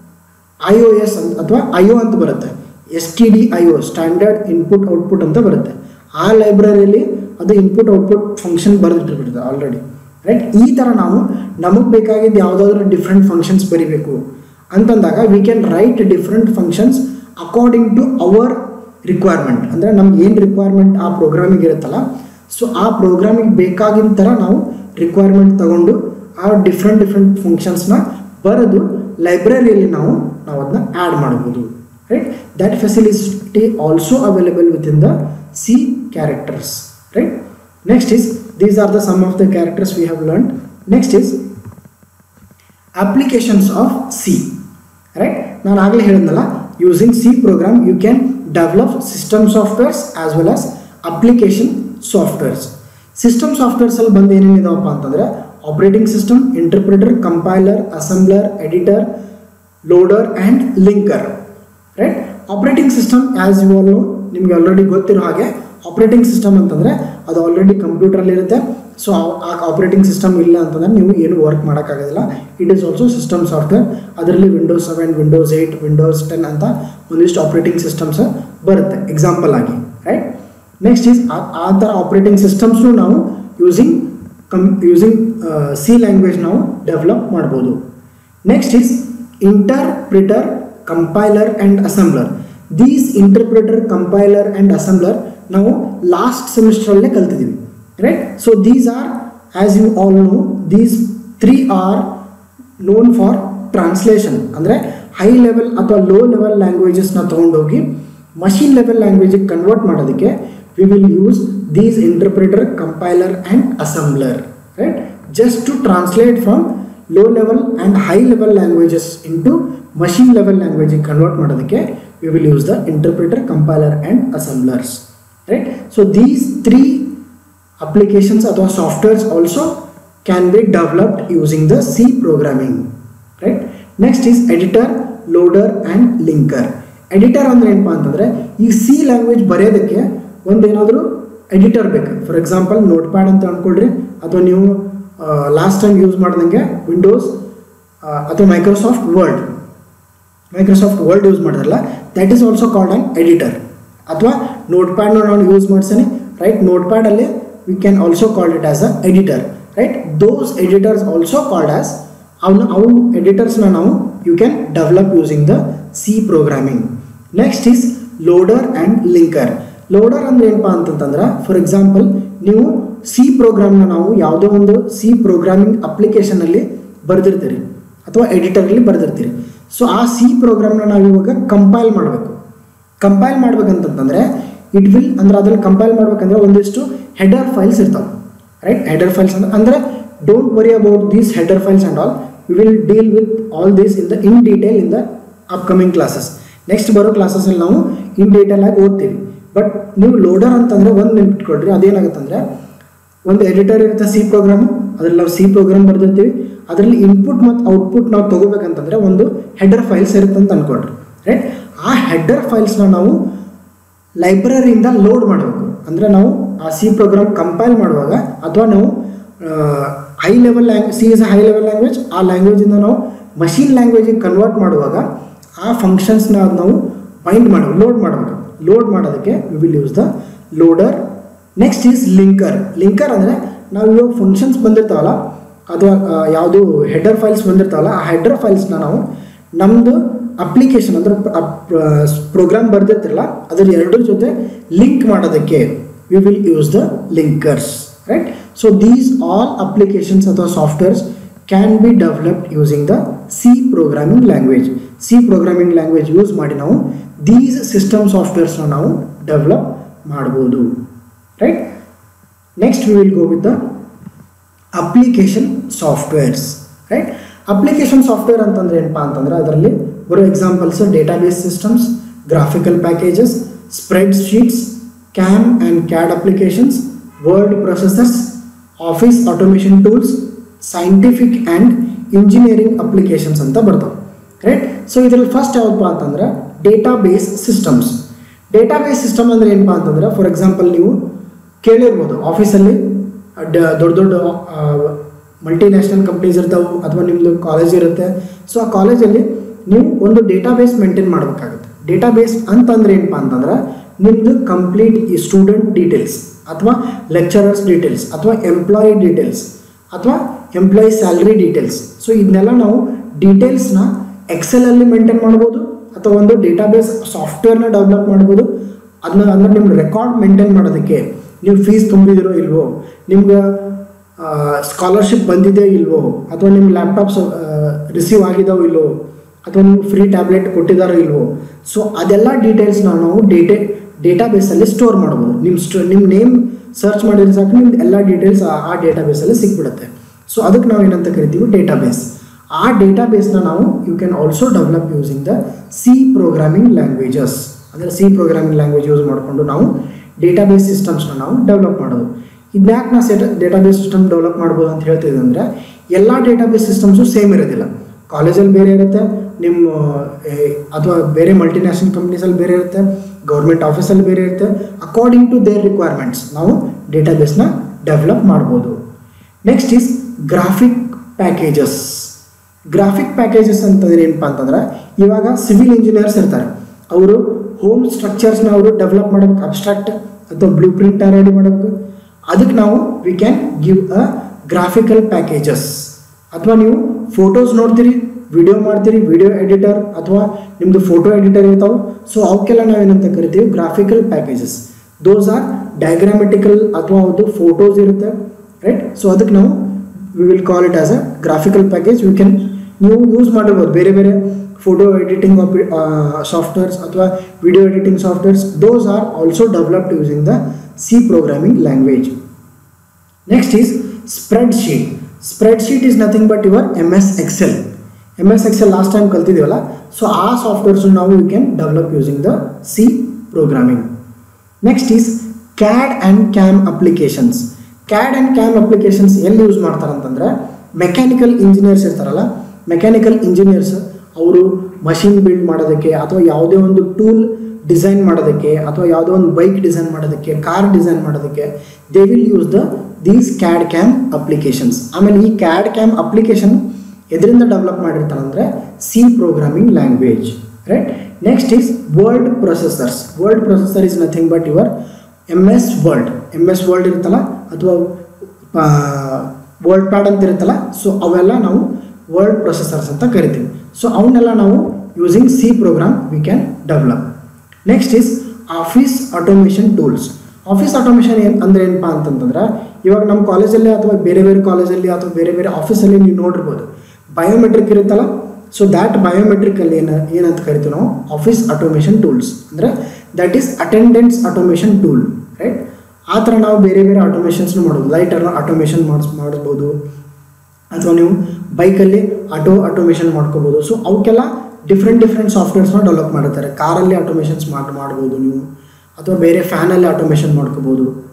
ಐ ಒ ಎಸ್ ಅಂತ ಅಥವಾ ಐ ಒ ಅಂತ ಬರುತ್ತೆ S T D I O standard input output ಅಂತ ಬರುತ್ತೆ ಆ ಲೈಬ್ರರಿಯಲ್ಲಿ ಅದು ಇನ್ಪುಟ್ ಔಟ್ಪುಟ್ ಫಂಕ್ಷನ್ ಬರೆದಿಟ್ಟಿರ್ತದೆ ಆಲ್ರೆಡಿ ರೈಟ್ ಈ ಥರ ನಾವು ನಮಗೆ ಬೇಕಾಗಿದ್ದು ಯಾವುದಾದ್ರೂ ಡಿಫ್ರೆಂಟ್ ಫಂಕ್ಷನ್ಸ್ ಬರಿಬೇಕು ಅಂತಂದಾಗ we can write different functions according to our requirement ಅಂದರೆ ನಮ್ಗೆ ಏನು ರಿಕ್ವೈರ್ಮೆಂಟ್ ಆ ಪ್ರೋಗ್ರಾಮಿಗೆ ಇರುತ್ತಲ್ಲ ಸೊ ಆ ಪ್ರೋಗ್ರಾಮಿಗೆ ಬೇಕಾಗಿದ್ದ ಥರ ನಾವು ರಿಕ್ವೈರ್ಮೆಂಟ್ ತಗೊಂಡು ಆ ಡಿಫ್ರೆಂಟ್ ಡಿಫ್ರೆಂಟ್ ಫಂಕ್ಷನ್ಸ್ನ ಬರೆದು ಲೈಬ್ರರಿಯಲ್ಲಿ ನಾವು ನಾವು ಅದನ್ನ ಆ್ಯಡ್ ಮಾಡ್ಬೋದು right that facility also available with in the C characters right next is these are the some of the characters we have learn next is applications of C right ನಾನು ಆಗಲೇ ಹೇಳಿದ್ನಲ್ಲ using C program you can develop system softwares as well as application softwares system ಸಾಫ್ಟ್ವೇರ್ಸಲ್ಲಿ ಬಂದು ಏನೇನಿದಾವಪ್ಪ ಅಂತಂದರೆ operating system interpreter compiler assembler editor loader and linker right operating system as you all no ನಿಮ್ಗೆ already ಗೊತ್ತಿರೋ ಹಾಗೆ operating system ಅಂತಂದರೆ ಅದು already ಕಂಪ್ಯೂಟ್ರಲ್ಲಿ ಇರುತ್ತೆ ಸೊ ಆ ಆಪರೇಟಿಂಗ್ ಸಿಸ್ಟಮ್ ಇಲ್ಲ ಅಂತಂದ್ರೆ ನೀವು ಏನು ವರ್ಕ್ ಮಾಡೋಕ್ಕಾಗೋದಿಲ್ಲ it is also system software ಅದರಲ್ಲಿ Windows seven Windows eight Windows ten ಅಂತ ಒಂದಿಷ್ಟು ಆಪರೇಟಿಂಗ್ ಸಿಸ್ಟಮ್ಸ್ ಬರುತ್ತೆ ಎಕ್ಸಾಂಪಲ್ ಆಗಿ ರೈಟ್ ನೆಕ್ಸ್ಟ್ ಈಸ್ ಆ ಥರ ಆಪರೇಟಿಂಗ್ ಸಿಸ್ಟಮ್ಸ್ನು ನಾವು using come using C language ನಾವು ಡೆವಲಪ್ ಮಾಡ್ಬೋದು next is interpreter compiler and assembler these interpreter compiler and assembler ನಾವು ಲಾಸ್ಟ್ ಸೆಮಿಸ್ಟ್ರಲ್ಲೇ ಕಲ್ತಿದ್ದೀವಿ right so these are as you all know these three are known for translation ಅಂದರೆ high level ಅಥವಾ low level ಲ್ಯಾಂಗ್ವೇಜಸ್ನ ತೊಗೊಂಡೋಗಿ machine level ಲ್ಯಾಂಗ್ವೇಜಿಗೆ convert ಮಾಡೋದಕ್ಕೆ we will use these interpreter compiler and assembler right just to translate from low level and high level languages into machine level ಲ್ಯಾಂಗ್ವೇಜಿಗೆ convert ಮಾಡೋದಕ್ಕೆ we will use the interpreter compiler and assemblers right so these three applications ಅಥವಾ softwares also can be developed using the C programming right next is editor loader and linker editor ಅಂದರೆ ಏನಪ್ಪ ಅಂತಂದರೆ ಈ C language ಬರೆಯೋದಕ್ಕೆ ಒಂದೇನಾದರೂ editor ಬೇಕು for example notepad ಅಂತ ಅಂದ್ಕೊಳ್ರಿ ಅಥವಾ ನೀವು ಲಾಸ್ಟ್ ಟೈಮ್ ಯೂಸ್ ಮಾಡ್ದಂಗೆ ವಿಂಡೋಸ್ ಅಥವಾ Microsoft Word Microsoft Word use ಮಾಡಿದ್ರಲ್ಲ that is also called an editor ಅಥವಾ ನೋಟ್ ಪ್ಯಾಡ್ನ ನಾವು ಯೂಸ್ ಮಾಡ್ಸೀನಿ ರೈಟ್ ನೋಟ್ ಪ್ಯಾಡಲ್ಲಿ we can also called it as a editor right those editors also called as ಅವನ್ನ ಅವು ಎಡಿಟರ್ಸ್ನ ನಾವು you can develop using the C programming next is loader and linker loader ಅಂದ್ರೆ ಏನಪ್ಪ ಅಂತಂತಂದ್ರೆ ಫಾರ್ ಎಕ್ಸಾಂಪಲ್ ನೀವು ಸಿ ಪ್ರೋಗ್ರಾಮ್ನ ನಾವು ಯಾವುದೋ ಒಂದು ಸಿ ಪ್ರೋಗ್ರಾಮಿಂಗ್ ಅಪ್ಲಿಕೇಶನಲ್ಲಿ ಬರೆದಿರ್ತೀರಿ ಅಥವಾ ಎಡಿಟರಲ್ಲಿ ಬರೆದಿರ್ತೀರಿ ಸೊ ಆ ಸಿ ಪ್ರೋಗ್ರಾಮ್ನ ನಾವು ಇವಾಗ ಕಂಪೈಲ್ ಮಾಡಬೇಕು ಕಂಪೈಲ್ ಮಾಡ್ಬೇಕಂತಂತಂದರೆ ಇಟ್ ವಿಲ್ ಅಂದ್ರೆ ಅದ್ರಲ್ಲಿ ಕಂಪೈಲ್ ಮಾಡ್ಬೇಕಂದ್ರೆ ಒಂದಿಷ್ಟು ಹೆಡರ್ ಫೈಲ್ಸ್ ಇರ್ತಾವೆ ರೈಟ್ ಹೆಡರ್ ಫೈಲ್ಸ್ ಅಂದ್ರೆ ಅಂದರೆ don't worry about these header files and all we will deal with all these in the in detail in the upcoming classes next ಬರೋ ಕ್ಲಾಸಸಲ್ಲಿ ನಾವು ಇನ್ ಡೀಟೇಲ್ ಆಗಿ ಓದ್ತೀವಿ ಬಟ್ ನೀವು loader ಅಂತಂದರೆ ಒಂದು ನೆನ್ಪಿಟ್ಕೊಳ್ರಿ ಅದೇನಾಗುತ್ತಂದರೆ ಒಂದು ಎಡಿಟರ್ ಇರುತ್ತೆ ಸಿ ಪ್ರೋಗ್ರಾಮ್ ಅದ್ರಲ್ಲಿ ನಾವು ಸಿ ಪ್ರೋಗ್ರಾಮ್ ಬರ್ದಿರ್ತೀವಿ ಅದರಲ್ಲಿ ಇನ್ಪುಟ್ ಮತ್ತು ಔಟ್ಪುಟ್ ನಾವು ತಗೋಬೇಕಂತಂದ್ರೆ ಒಂದು ಹೆಡರ್ ಫೈಲ್ಸ್ ಇರುತ್ತೆ ಅಂತ ಅನ್ಕೊಳ್ರಿ ರೈಟ್ ಆ ಹೆಡರ್ ಫೈಲ್ಸ್ನ ನಾವು ಲೈಬ್ರರಿಯಿಂದ ಲೋಡ್ ಮಾಡಬೇಕು ಅಂದರೆ ನಾವು ಆ ಸಿ ಪ್ರೋಗ್ರಾಮ್ ಕಂಪೈಲ್ ಮಾಡುವಾಗ ಅಥವಾ ನಾವು high level language C is a high level language ಆ ಲ್ಯಾಂಗ್ವೇಜಿಂದ ನಾವು ಮಷೀನ್ ಲ್ಯಾಂಗ್ವೇಜಿಗೆ ಕನ್ವರ್ಟ್ ಮಾಡುವಾಗ ಆ ಫಂಕ್ಷನ್ಸ್ನ ನಾವು ಬೈಂಡ್ ಮಾಡಬೇಕು ಲೋಡ್ ಮಾಡಬೇಕು ಲೋಡ್ ಮಾಡೋದಕ್ಕೆ we will use the loader next is linker linker ಅಂದರೆ ನಾವು ಇವಾಗ ಫಂಕ್ಷನ್ಸ್ ಬಂದಿರ್ತಾವಲ್ಲ ಅಥವಾ ಯಾವುದು ಹೆಡರ್ ಫೈಲ್ಸ್ ಬಂದಿರ್ತಾವಲ್ಲ ಆ ಹೆಡರ್ ಫೈಲ್ಸ್ನ ನಾವು ನಮ್ಮದು ಅಪ್ಲಿಕೇಶನ್ ಅಂದ್ರೆ ಪ್ರೋಗ್ರಾಮ್ ಬರ್ದಿರ್ತಿರಲ್ಲ ಅದ್ರ ಎರಡರ ಜೊತೆ ಲಿಂಕ್ ಮಾಡೋದಕ್ಕೆ we will use the linkers right so these all applications ಅಥವಾ softwares can be developed using the C programming language C programming language use ಮಾಡಿ ನಾವು ದೀಸ್ ಸಿಸ್ಟಮ್ ಸಾಫ್ಟ್ವೇರ್ಸ್ನ ನಾವು ಡೆವಲಪ್ ಮಾಡ್ಬೋದು right next we will go with the application softwares right application software ಅಂತಂದ್ರೆ ಏನಪ್ಪ ಅಂತಂದ್ರೆ ಅದರಲ್ಲಿ ಬರೋ examples database systems graphical packages spreadsheets CAM and CAD applications word processors office automation tools scientific and engineering applications ಅಂತ ಬರ್ತವೆ right so ಇದರಲ್ಲಿ first ಯಾವ್ದಪ್ಪ ಅಂತಂದ್ರೆ ಡೇಟಾಬೇಸ್ ಸಿಸ್ಟಮ್ಸ್ ಡೇಟಾಬೇಸ್ ಸಿಸ್ಟಮ್ ಅಂದ್ರೆ ಏನಪ್ಪ ಅಂತಂದ್ರೆ ಫಾರ್ ಎಕ್ಸಾಂಪಲ್ ನೀವು ಕೇಳಿರ್ಬೋದು ಆಫೀಸಲ್ಲಿ ಡ- ದೊಡ್ಡ ದೊಡ್ಡ ಮಲ್ಟಿನ್ಯಾಷನಲ್ ಕಂಪ್ನೀಸ್ ಇರ್ತಾವೆ ಅಥವಾ ನಿಮ್ಮದು ಕಾಲೇಜ್ ಇರುತ್ತೆ ಸೊ ಆ ಕಾಲೇಜಲ್ಲಿ ನೀವು ಒಂದು ಡೇಟಾಬೇಸ್ ಮೇಂಟೈನ್ ಮಾಡಬೇಕಾಗುತ್ತೆ ಡೇಟಾಬೇಸ್ ಅಂತಂದ್ರೆ ಏನಪ್ಪ ಅಂತಂದ್ರೆ ನಿಮ್ಮದು ಕಂಪ್ಲೀಟ್ ಈ ಸ್ಟೂಡೆಂಟ್ ಡೀಟೇಲ್ಸ್ ಅಥವಾ ಲೆಕ್ಚರರ್ಸ್ ಡೀಟೇಲ್ಸ್ ಅಥವಾ ಎಂಪ್ಲಾಯಿ ಡೀಟೇಲ್ಸ್ ಅಥವಾ ಎಂಪ್ಲಾಯಿ ಸ್ಯಾಲ್ರಿ ಡೀಟೇಲ್ಸ್ ಸೊ ಇದನ್ನೆಲ್ಲ ನಾವು ಡೀಟೇಲ್ಸ್ನ ಎಕ್ಸೆಲಲ್ಲಿ ಮೇಂಟೈನ್ ಮಾಡ್ಬೋದು ಅಥವಾ ಒಂದು ಡೇಟಾಬೇಸ್ ಸಾಫ್ಟ್ವೇರ್ನ ಡೆವಲಪ್ ಮಾಡ್ಬೋದು ಅದನ್ನ ಅಂದ್ರೆ ನಿಮ್ಮ ರೆಕಾರ್ಡ್ ಮೇಂಟೈನ್ ಮಾಡೋದಕ್ಕೆ ನೀವು ಫೀಸ್ ತುಂಬಿದಿರೋ ಇಲ್ವೋ ನಿಮ್ಗೆ ಸ್ಕಾಲರ್ಶಿಪ್ ಬಂದಿದೆ ಇಲ್ವೋ ಅಥವಾ ನಿಮ್ಮ ಲ್ಯಾಪ್ಟಾಪ್ಸ್ ರಿಸೀವ್ ಆಗಿದಾವೋ ಇಲ್ವೋ ಅಥವಾ ನೀವು ಫ್ರೀ ಟ್ಯಾಬ್ಲೆಟ್ ಕೊಟ್ಟಿದ್ದಾರೋ ಇಲ್ವೋ ಸೊ ಅದೆಲ್ಲ ಡೀಟೇಲ್ಸ್ನ ನಾವು ಡೇಟೆ ಡೇಟಾಬೇಸಲ್ಲಿ ಸ್ಟೋರ್ ಮಾಡ್ಬೋದು ನಿಮ್ಮ ಸ್ಟೋ ನಿಮ್ಮ ನೇಮ್ ಸರ್ಚ್ ಮಾಡಿದ್ರೆ ಸಾಕು ನಿಮ್ದು ಎಲ್ಲ ಡೀಟೇಲ್ಸ್ ಆ ಡೇಟಾಬೇಸಲ್ಲಿ ಸಿಕ್ಬಿಡುತ್ತೆ ಸೊ ಅದಕ್ಕೆ ನಾವು ಏನಂತ ಕರಿತೀವಿ ಡೇಟಾಬೇಸ್ ಆ ಡೇಟಾಬೇಸ್ನ ನಾವು you can also develop using the C programming languages ಅಂದರೆ ಸಿ ಪ್ರೋಗ್ರಾಮಿಂಗ್ ಲ್ಯಾಂಗ್ವೇಜ್ ಯೂಸ್ ಮಾಡಿಕೊಂಡು ನಾವು ಡೇಟಾಬೇಸ್ ಸಿಸ್ಟಮ್ಸ್ನ ನಾವು ಡೆವಲಪ್ ಮಾಡೋದು ಇದನ್ಯಾಕೆ ನಾ ಸೆಟ್ ಡೇಟಾಬೇಸ್ ಸಿಸ್ಟಮ್ ಡೆವಲಪ್ ಮಾಡ್ಬೋದು ಅಂತ ಹೇಳ್ತಿದ್ದೆ ಅಂದರೆ ಎಲ್ಲ ಡೇಟಾಬೇಸ್ ಸಿಸ್ಟಮ್ಸು ಸೇಮ್ ಇರೋದಿಲ್ಲ ಕಾಲೇಜಲ್ಲಿ ಬೇರೆ ಇರುತ್ತೆ ನಿಮ್ಮ ಏ, ಅಥವಾ ಬೇರೆ ಮಲ್ಟಿನ್ಯಾಷನಲ್ ಕಂಪ್ನೀಸಲ್ಲಿ ಬೇರೆ ಇರುತ್ತೆ ಗೌರ್ಮೆಂಟ್ ಆಫೀಸಲ್ಲಿ ಬೇರೆ ಇರುತ್ತೆ ಅಕಾರ್ಡಿಂಗ್ ಟು ದೇರ್ ರಿಕ್ವೈರ್ಮೆಂಟ್ಸ್ ನಾವು ಡೇಟಾಬೇಸ್ನ ಡೆವಲಪ್ ಮಾಡ್ಬೋದು next is graphic packages graphic packages ಅಂತಂದ್ರೆ ಏನಪ್ಪ ಅಂತಂದ್ರೆ ಇವಾಗ ಸಿವಿಲ್ ಇಂಜಿನಿಯರ್ಸ್ ಇರ್ತಾರೆ ಅವರು ಹೋಮ್ ಸ್ಟ್ರಕ್ಚರ್ಸ್ನ ಅವರು ಡೆವಲಪ್ ಮಾಡಬೇಕು ಅಬ್ಸ್ಟ್ರಾಕ್ಟ್ ಅಥವಾ ಬ್ಲೂ ಪ್ರಿಂಟ್ ರೆಡಿ ಮಾಡಬೇಕು ಅದಕ್ಕೆ ನಾವು we can give a graphical packages ಅಥವಾ ನೀವು ಫೋಟೋಸ್ ನೋಡ್ತೀರಿ ವಿಡಿಯೋ ಮಾಡ್ತೀರಿ ವಿಡಿಯೋ ಎಡಿಟರ್ ಅಥವಾ ನಿಮ್ಮದು ಫೋಟೋ ಎಡಿಟರ್ ಇರ್ತಾವೆ ಸೊ ಅವಕ್ಕೆಲ್ಲ ನಾವೇನಂತ ಕರಿತೀವಿ graphical packages those are diagrammatical ಅಥವಾ ಅದು ಫೋಟೋಸ್ ಇರುತ್ತೆ ರೈಟ್ ಸೊ ಅದಕ್ಕೆ ನಾವು we will call it as a graphical package we can ನೀವು ಯೂಸ್ ಮಾಡಿರ್ಬೋದು ಬೇರೆ ಬೇರೆ ಫೋಟೋ ಎಡಿಟಿಂಗ್ ಸಾಫ್ಟ್ವೇರ್ಸ್ ಅಥವಾ video editing softwares those are also developed using the C programming language next is spreadsheet spreadsheet is nothing but your M S Excel M S Excel last time ಕಲ್ತಿದ್ದೀವಲ್ಲ so ಆ softwares ನಾವು you can develop using the C programming next is CAD and CAM applications CAD and CAM applications ಎಲ್ಲಿ use ಮಾಡ್ತಾರೆ ಅಂತಂದರೆ mechanical engineers ಇರ್ತಾರಲ್ಲ mechanical engineers ಅವರು machine build ಮಾಡೋದಕ್ಕೆ ಅಥವಾ ಯಾವುದೇ ಒಂದು ಟೂಲ್ ಡಿಸೈನ್ ಮಾಡೋದಕ್ಕೆ ಅಥವಾ ಯಾವುದೋ ಒಂದು ಬೈಕ್ ಡಿಸೈನ್ ಮಾಡೋದಕ್ಕೆ ಕಾರ್ ಡಿಸೈನ್ ಮಾಡೋದಕ್ಕೆ they will use the these CAD CAM applications ಆಮೇಲೆ ಈ ಕ್ಯಾಡ್ ಕ್ಯಾಮ್ ಅಪ್ಲಿಕೇಶನ್ ಎದರಿಂದ ಡೆವಲಪ್ ಮಾಡಿರ್ತಾರೆ ಅಂದರೆ C programming language right next is word processors word processor is nothing but your M S Word M S Word ಇರುತ್ತಲ್ಲ ಅಥವಾ world pad ಅಂತ ಇರುತ್ತಲ್ಲ so ಅವೆಲ್ಲ ನಾವು ವರ್ಡ್ ಪ್ರೊಸೆಸರ್ಸ್ ಅಂತ ಕರಿತೀವಿ ಸೊ ಅವನ್ನೆಲ್ಲ ನಾವು using C program we can develop next is office automation tools office automation ಏನು ಅಂದರೆ ಏನಪ್ಪ ಅಂತಂತಂದ್ರೆ ಇವಾಗ ನಮ್ಮ ಕಾಲೇಜಲ್ಲಿ ಅಥವಾ ಬೇರೆ ಬೇರೆ ಕಾಲೇಜಲ್ಲಿ ಅಥವಾ ಬೇರೆ ಬೇರೆ ಆಫೀಸಲ್ಲಿ ನೀವು ನೋಡಿರ್ಬೋದು ಬಯೋಮೆಟ್ರಿಕ್ ಇರುತ್ತಲ್ಲ ಸೊ ದ್ಯಾಟ್ ಬಯೋಮೆಟ್ರಿಕಲ್ಲಿ ಏನು ಏನಂತ ಕರಿತೀವಿ ನಾವು ಆಫೀಸ್ ಆಟೋಮೇಷನ್ ಟೂಲ್ಸ್ ಅಂದರೆ that is attendance automation tool right ಆ ಥರ ನಾವು ಬೇರೆ ಬೇರೆ ಆಟೋಮೇಷನ್ಸ್ನು ಮಾಡ್ಬೋದು ಲೈಟರ್ ಆಟೋಮೇಷನ್ ಮಾಡಿಸ್ ಮಾಡಿಸ್ಬೋದು ಅಥವಾ ನೀವು ಬೈಕಲ್ಲಿ ಆಟೋ ಆಟೋಮೇಷನ್ ಮಾಡ್ಕೋಬೋದು ಸೊ ಅವಕ್ಕೆಲ್ಲ ಡಿಫ್ರೆಂಟ್ ಡಿಫ್ರೆಂಟ್ ಸಾಫ್ಟ್ವೇರ್ಸ್ನ ಡೆವಲಪ್ ಮಾಡಿರ್ತಾರೆ ಕಾರಲ್ಲಿ ಆಟೋಮೇಷನ್ಸ್ ಮಾಡಿ ಮಾಡ್ಬೋದು ನೀವು ಅಥವಾ ಬೇರೆ ಫ್ಯಾನಲ್ಲಿ ಆಟೋಮೇಷನ್ ಮಾಡ್ಕೋಬೋದು right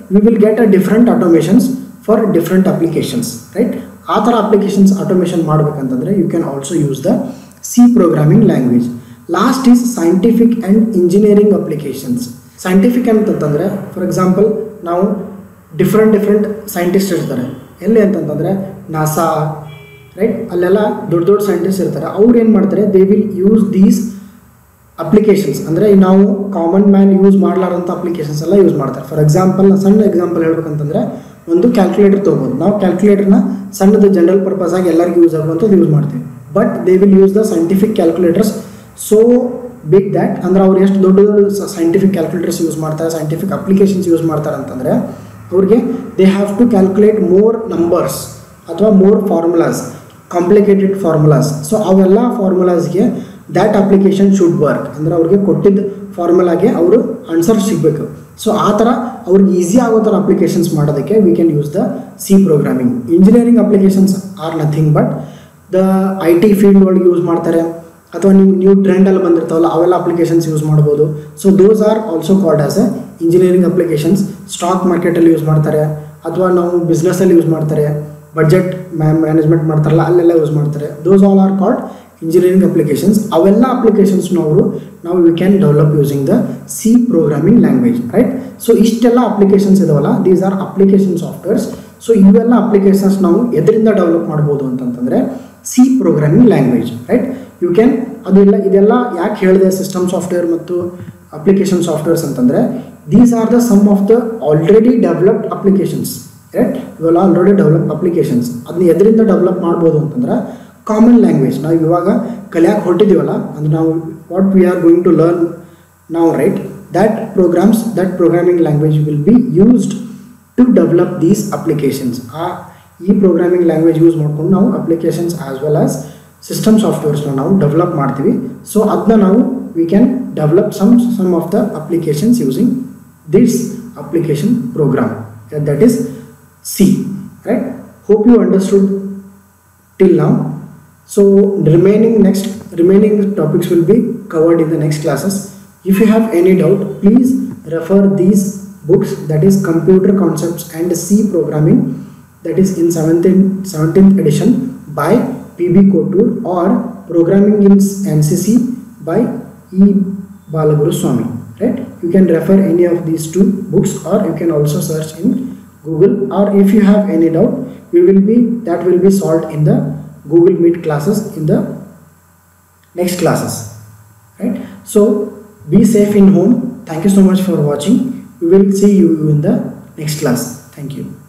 we will get a different automations for different applications right ಆ ಥರ ಅಪ್ಲಿಕೇಶನ್ಸ್ ಆಟೋಮೇಷನ್ ಮಾಡಬೇಕಂತಂದರೆ you can also use the C programming language last is scientific and engineering applications scientific ಅಂತಂತಂದರೆ ಫಾರ್ ಎಕ್ಸಾಂಪಲ್ ನಾವು different different scientist ಇರ್ತಾರೆ ಎಲ್ಲಿ ಅಂತಂತಂದರೆ NASA right ಅಲ್ಲೆಲ್ಲ ದೊಡ್ಡ ದೊಡ್ಡ ಸೈಂಟಿಸ್ಟ್ ಇರ್ತಾರೆ ಅವ್ರು ಏನು ಮಾಡ್ತಾರೆ they will use these applications ಅಂದರೆ ನಾವು ಕಾಮನ್ ಮ್ಯಾನ್ ಯೂಸ್ ಮಾಡಲಾರಂಥ ಅಪ್ಲಿಕೇಶನ್ಸ್ ಎಲ್ಲ ಯೂಸ್ ಮಾಡ್ತಾರೆ ಫಾರ್ ಎಕ್ಸಾಂಪಲ್ ಸಣ್ಣ ಎಕ್ಸಾಂಪಲ್ ಹೇಳ್ಬೇಕಂತಂದರೆ ಒಂದು ಕ್ಯಾಲ್ಕುಲೇಟರ್ ತೊಗೋಬೋದು ನಾವು ಕ್ಯಾಲ್ಕುಲೇಟರ್ನ ಸಣ್ಣದು ಜನರಲ್ ಪರ್ಪಸ್ ಆಗಿ ಎಲ್ಲರಿಗೂ ಯೂಸ್ ಆಗುವಂಥದ್ದು ಯೂಸ್ ಮಾಡ್ತೀವಿ but they will use the scientific calculators so big that ಅಂದ್ರೆ ಅವ್ರು ಎಷ್ಟು ದೊಡ್ಡ ದೊಡ್ಡ ಸೈಂಟಿಫಿಕ್ ಕ್ಯಾಲ್ಕುಲೇಟರ್ಸ್ ಯೂಸ್ ಮಾಡ್ತಾರೆ ಸೈಂಟಿಫಿಕ್ ಅಪ್ಲಿಕೇಶನ್ಸ್ ಯೂಸ್ ಮಾಡ್ತಾರೆ ಅಂತಂದರೆ ಅವ್ರಿಗೆ they have to calculate more numbers ಅಥವಾ more formulas complicated formulas so ಅವೆಲ್ಲ ಫಾರ್ಮುಲಾಸ್ಗೆ ದ್ಯಾಟ್ ಅಪ್ಲಿಕೇಶನ್ ಶುಡ್ ವರ್ಕ್ ಅಂದರೆ ಅವ್ರಿಗೆ ಕೊಟ್ಟಿದ್ದ ಫಾರ್ಮುಲಾಗೆ ಅವರು ಆನ್ಸರ್ ಸಿಗಬೇಕು ಸೊ ಆ ಥರ ಅವ್ರಿಗೆ ಈಸಿ ಆಗೋ ಥರ ಅಪ್ಲಿಕೇಶನ್ಸ್ ಮಾಡೋದಕ್ಕೆ we can use the C programming engineering applications are nothing but the I T field ಒಳಗೆ ಯೂಸ್ ಮಾಡ್ತಾರೆ ಅಥವಾ ನೀವು ನ್ಯೂ ಟ್ರೆಂಡಲ್ಲಿ ಬಂದಿರ್ತಾವಲ್ಲ ಅವೆಲ್ಲ ಅಪ್ಲಿಕೇಶನ್ಸ್ ಯೂಸ್ ಮಾಡ್ಬೋದು so those are also called as a engineering applications stock ಮಾರ್ಕೆಟಲ್ಲಿ ಯೂಸ್ ಮಾಡ್ತಾರೆ ಅಥವಾ ನಾವು ಬಿಸ್ನೆಸ್ಸಲ್ಲಿ ಯೂಸ್ ಮಾಡ್ತಾರೆ ಬಡ್ಜೆಟ್ ಮ್ಯಾನೇಜ್ಮೆಂಟ್ ಮಾಡ್ತಾರಲ್ಲ ಅಲ್ಲೆಲ್ಲ ಯೂಸ್ ಮಾಡ್ತಾರೆ those all are called engineering applications ಅವೆಲ್ಲ ಅಪ್ಲಿಕೇಶನ್ಸ್ನ ಅವರು ನಾವು we can develop using the C programming language right so ಇಷ್ಟೆಲ್ಲ ಅಪ್ಲಿಕೇಶನ್ಸ್ ಇದಾವಲ್ಲ these are application softwares so ಇವೆಲ್ಲ ಅಪ್ಲಿಕೇಶನ್ಸ್ ನಾವು ಎದರಿಂದ ಡೆವಲಪ್ ಮಾಡ್ಬೋದು ಅಂತಂತಂದರೆ C programming language right you can ಅದೆಲ್ಲ ಇದೆಲ್ಲ ಯಾಕೆ ಹೇಳಿದೆ ಸಿಸ್ಟಮ್ ಸಾಫ್ಟ್ವೇರ್ ಮತ್ತು ಅಪ್ಲಿಕೇಶನ್ ಸಾಫ್ಟ್ವೇರ್ಸ್ ಅಂತಂದರೆ these are the some of the already developed applications right ಇವೆಲ್ಲ ಆಲ್ರೆಡಿ ಡೆವಲಪ್ ಅಪ್ಲಿಕೇಶನ್ಸ್ ಅದನ್ನ ಎದರಿಂದ ಡೆವಲಪ್ ಮಾಡ್ಬೋದು ಅಂತಂದ್ರೆ ಕಾಮನ್ ಲ್ಯಾಂಗ್ವೇಜ್ ನಾವು ಇವಾಗ ಕಲಿಯಾಕೆ ಹೊರಟಿದ್ದೀವಲ್ಲ ಅಂದ್ರೆ ನಾವು what we are going to learn ನಾವು right that programs that programming language will be used to develop these applications ಆ ಈ ಪ್ರೋಗ್ರಾಮಿಂಗ್ ಲ್ಯಾಂಗ್ವೇಜ್ ಯೂಸ್ ಮಾಡ್ಕೊಂಡು ನಾವು applications as well as system ಸಾಫ್ಟ್ವೇರ್ಸ್ನ ನಾವು ಡೆವಲಪ್ ಮಾಡ್ತೀವಿ ಸೊ ಅದನ್ನ ನಾವು we can develop some some of the applications using this application program that is C right hope you understood till now so remaining next remaining topics will be covered in the next classes if you have any doubt please refer these books that is computer concepts and c programming that is in 17th, 17th edition by pb kotur or programming in ncc by e balaguru swami right you can refer any of these two books or you can also search in google or if you have any doubt we will be that will be solved in the google meet classes in the next classes right so be safe in home thank you so much for watching we will see you in the next class thank you